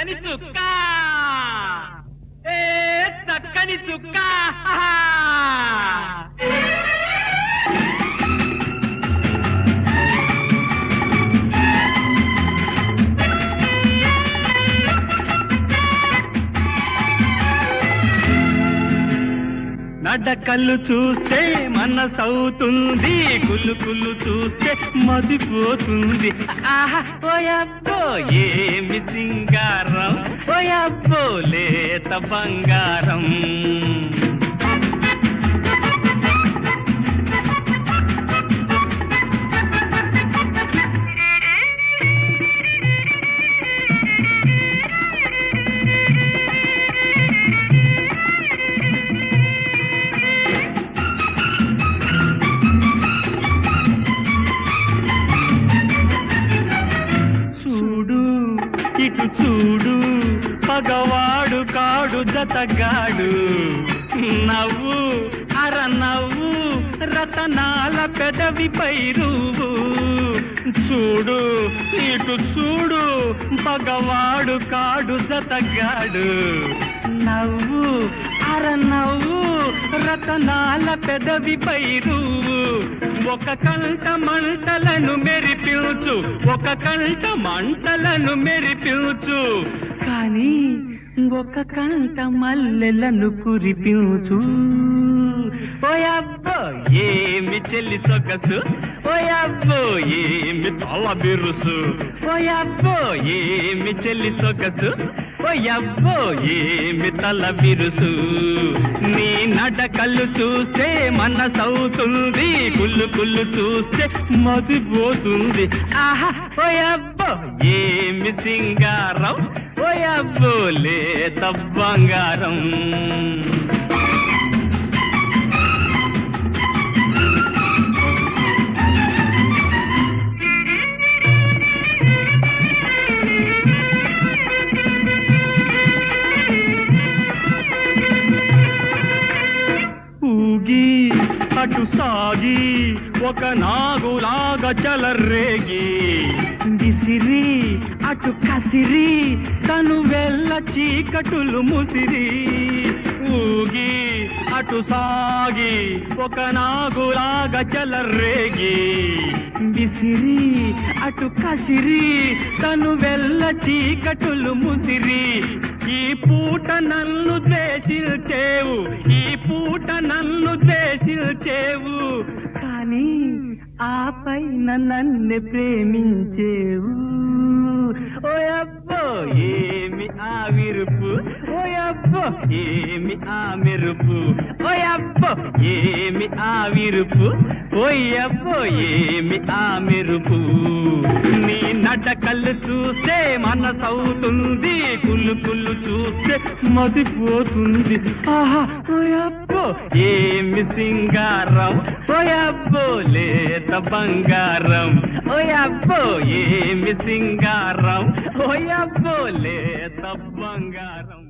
చక్కని చుక్క ఏ చక్కని చుక్క నడకల్లు చూస్తే మనసవుతుంది కులు కులు చూస్తే మదిపోతుంది ఆహా ఓయబ్బో ఏమి సింగారం ఓయబ్బో లేత బంగారం చూడు ఇటు చూడు పగవాడు కాడు జతగాడు నవ్వు అర నవ్వు రతనాల పెదవిపై రువ్వు చూడు ఇటు చూడు పగవాడు కాడు జతగాడు నవ్వు అర నవ్వు రతనాల పెదవిపై రువ్వు ఒక కంట మంటలను మెరిపించు ఒక కంట మంటలను మెరిపించు కానీ ఒక కంట మల్లెలను కురిపించు ఓయబ్బో ఏమి చెల్లి సొగసు ఓయబ్బో ఏమి తల బిరుసు ఓయబ్బో ఏమి చెల్లి సొగసు ఓయబ్బో ఏమి తల బిరుసు నీ నడకళ్ళు చూస్తే మనసవుతుంది కుళ్ళు కుళ్ళు చూస్తే మదిపోతుంది ఆహా ఓయబ్బో ఏమి సింగారం ఓయబ్బో లేత బంగారం ఊగి అటు సాగి ఒక నాగులాగా చలరేగి విసిరి అటు కసిరి తను వెళ్ళ చీకటులు ముసిరి ఊగి అటు సాగి ఒక నాగులాగా చలరేగి విసిరి అటు కసిరి తను వెళ్ళ చీకటులు ముసిరి ఈ పూట నన్ను ద్వేషించేవు ఈ పూట నన్ను ద్వేషించేవు కానీ ఆ పైన నన్ను ప్రేమించేవు ఓయబ్బో ఏమి ఆ విరుపు ఓయబ్బో ఏమి ఆ మెరుపు ఓయబ్బో ఏమి ఆ విరుపు ఓయబ్బో ఏమి ఆ మెరుపు నీ నడకళ్ళు చూస్తే మనసవుతుంది కుళ్ళు కుళ్ళు చూస్తే మదిపోతుంది ఆహా ఓయబ్బో ఏమి సింగారం ఓయబ్బో లేత బంగారం ఓయబ్బో ఏమి సింగారం ఓయబ్బో లేత బంగారం